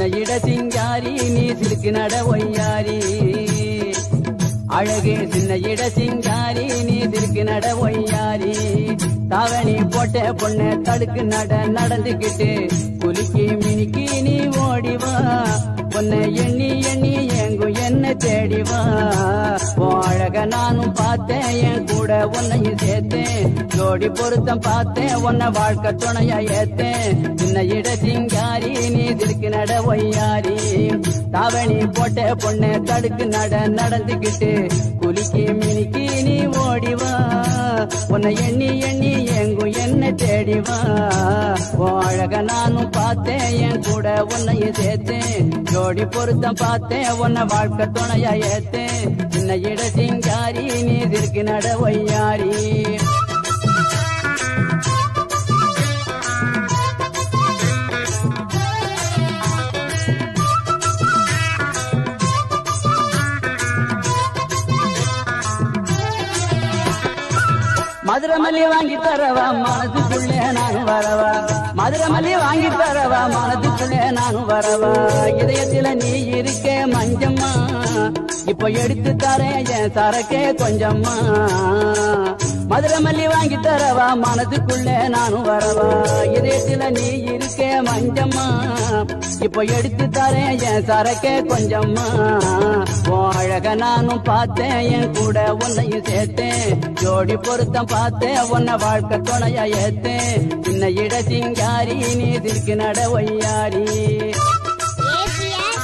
இட சிங்காரி நீ சிலுக்கு நட ஒய்யாரி அழகு சின்ன இட சிங்காரி நீ சிலுக்கு நட ஒய்யாரி தாவணி போட்ட பொண்ணு தடுக்கு நட நடந்துகிட்டு குலுக்கி மினுக்கி நீ ஓடிவா உன்னை எண்ணி எண்ணி எங்கும் என்ன தேடிவா உன் அழக நானும் பார்த்தேன் என் கூட உன்னையும் சேர்த்தேன் ஜோடி பொருத்தம் பார்த்தேன் உன்னை வாழ்க்கை துணையா ஏத்தேன் சின்ன இட சிங்காரி நீ திருக்கு நட ஒய்யாரி தாவணி போட்ட பொண்ணு தடுக்கு நட நடந்துகிட்டு குலுக்கி மினுக்கி நீ ஓடிவா உன்னை எண்ணி எண்ணி எங்கும் என்ன தேடிவா உன் அழக நானும் பார்த்தேன் என் கூட உன்னையும் சேர்த்தேன் ஜோடி பொருத்தம் பார்த்தேன் உன்னை வாழ்க்கை துணையா ஏத்தேன் சின்ன இட சிங்காரி நீ திருக்கு நட ஒய்யாரி மதுரை மல்லி வாங்கி தரவா மனதுக்குள்ளே நானும் வரவா மதுரை மல்லி வாங்கி தரவா மனதுக்குள்ளே நானும் வரவா இதயத்துல நீ இருக்க மஞ்சம்மா இப்ப எடுத்து தரேன் என் சரக்கே கொஞ்சம்மா மதுரை மல்லி வாங்கி தரவா மனதுக்குள்ளே நானும் வரவா இதயத்துல நீ இருக்க மஞ்சம்மா இப்ப எடுத்து தரேன் என் சரக்கே கொஞ்சம்மா உன் அழக நானும் பார்த்தேன் என் கூட உன்னையும் சேர்த்தேன் ஜோடி பொருத்தம் பார்த்தேன் உன்னை வாழ்க்கை துணையா ஏத்தேன் சின்ன இட சிங்காரி நீ திருக்கு நட ஒய்யாரி ஏசிஎஸ்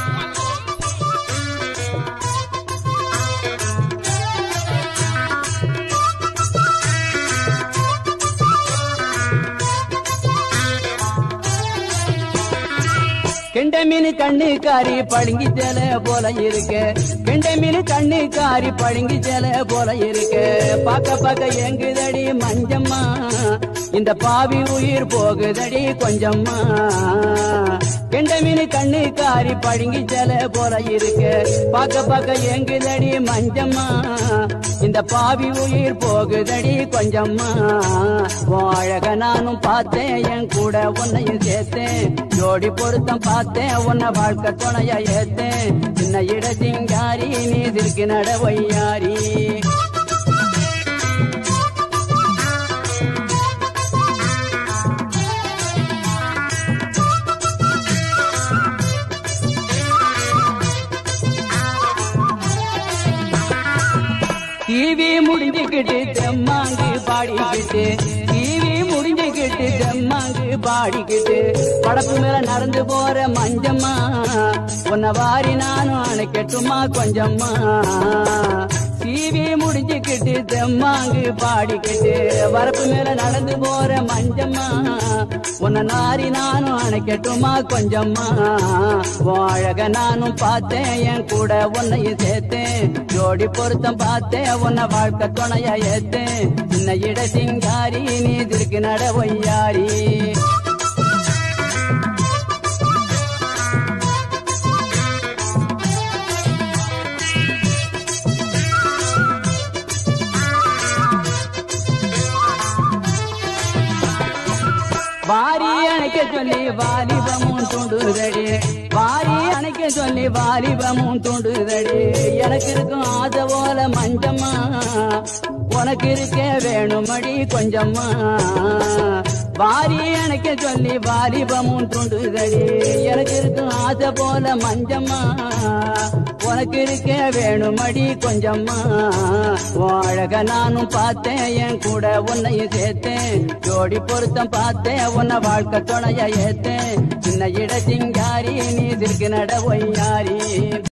கெண்ட மீன் கண்ணு காரி பழுங்கி சேல போல இருக்கு கெண்ட மீன் கண்ணு காரி பழுங்கி சேல போல இருக்கு பாக்க பாக்க எங்குதடி மஞ்சம்மா இந்த பாவி உயிர் போகுதடி கொஞ்சம்மா கெண்ட மீன் கண்ணு காரி பழுங்கி சேல போல இருக்கு பாக்க பாக்க எங்குதடி மஞ்சம்மா இந்த பாவி உயிர் போகுதடி கொஞ்சம்மா உன் அழக நானும் பார்த்தேன் என் கூட உன்னையும் சேர்த்தேன் ஜோடி பொருத்தம் பார்த்தேன் உன்னை வாழ்க்கை துணையா ஏத்தேன் சின்ன இட சிங்காரி நீ திருக்கு நட ஒய்யாரி டிவி முடிஞ்சுக்கிட்டு தெம்மாங்கு பாடிக்கிட்டு டிவி முடிஞ்சுக்கிட்டு தெம்மாங்கு பாடிக்கிட்டு படப்பு மேல நடந்து போற மஞ்சம்மா உன்னை வாரி நானும் அணைக்கட்டுமா கொஞ்சம்மா டிவி முடிஞ்சுக்கிட்டு தெம்மாங்கு பாடிக்கிட்டு வரப்பு மேல நடந்து போற மஞ்சம்மா உன்னை நாரி நானும் அணைக்கட்டுமா கொஞ்சம்மா உன் அழக நானும் பார்த்தேன் என் கூட உன்னையும் சேர்த்தேன் ஜோடி பொருத்தம் பார்த்தேன் உன்னை வாழ்க்கை துணையா ஏத்தேன் சின்ன இட சிங்காரி நீ திருக்கு நட ஒய்யாரி வாரி அணைக்க சொல்லி வாலிபமும் தூண்டுதடி வாரி அணைக்க சொல்லி வாலிபமும் தூண்டுதடி எனக்கு இருக்கும் ஆசை போல மஞ்சம்மா உனக்கு இருக்க வேணுமடி கொஞ்சம்மா வாரி அணைக்க சொல்லி வாலிபமும் தூண்டுதடி எனக்கு இருக்கும் ஆசை போல மஞ்சம்மா உனக்கு இருக்க வேணுமடி கொஞ்சம்மா உன் அழக நானும் பார்த்தேன் என் கூட உன்னையும் சேர்த்தேன் ஜோடி பொருத்தம் பார்த்தேன் உன்னை வாழ்க்கை துணையா ஏத்தேன் சின்ன இட சிங்காரி நீ திருக்கு நட ஒய்யாரி